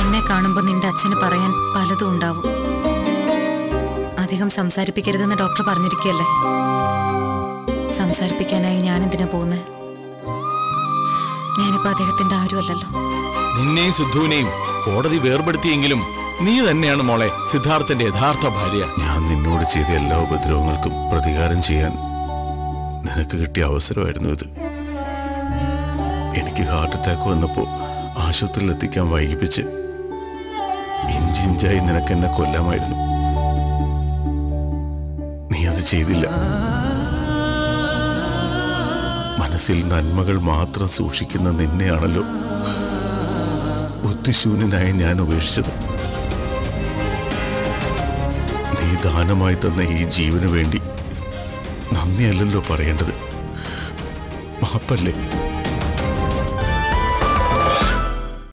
എന്നെ കാണുമ്പോൾ നിന്റെ അച്ഛന് പറയാൻ പലതും ഉണ്ടാവും അധികം സംസാരിപ്പിക്കരുതെന്ന് ഡോക്ടർ പറഞ്ഞിരിക്കുകയല്ലേ സംസാരിപ്പിക്കാനായി ഞാൻ എന്തിനാ പോകുന്നത് ഞാനിപ്പോ അദ്ദേഹത്തിന്റെ ആരുമല്ലല്ലോ നിന്നെയും സിദ്ധുവിനെയും കോടതി വേർപെടുത്തിയെങ്കിലും നീ തന്നെയാണ് മോളെ സിദ്ധാർത്ഥന്റെ യഥാർത്ഥ ഭാര്യ ഞാൻ നിന്നോട് ചെയ്ത എല്ലാ ഉപദ്രവങ്ങൾക്കും പ്രതികാരം ചെയ്യാൻ നിനക്ക് കിട്ടിയ അവസരമായിരുന്നു ഇത് എനിക്ക് ഹാർട്ട് അറ്റാക്ക് വന്നപ്പോൾ ആശുപത്രിയിൽ എത്തിക്കാൻ വൈകിപ്പിച്ച് ഇഞ്ചിഞ്ചായി നിനക്ക് എന്നെ കൊല്ലാമായിരുന്നു നീ അത് ചെയ്തില്ല മനസ്സിൽ നന്മകൾ മാത്രം സൂക്ഷിക്കുന്ന നിന്നെയാണല്ലോ ബുദ്ധിശൂന്യനായി ഞാൻ ഉപേക്ഷിച്ചത് നീ ദാനമായി തന്ന ഈ ജീവന് വേണ്ടി നന്ദിയല്ലല്ലോ പറയേണ്ടത് മാപ്പല്ലേ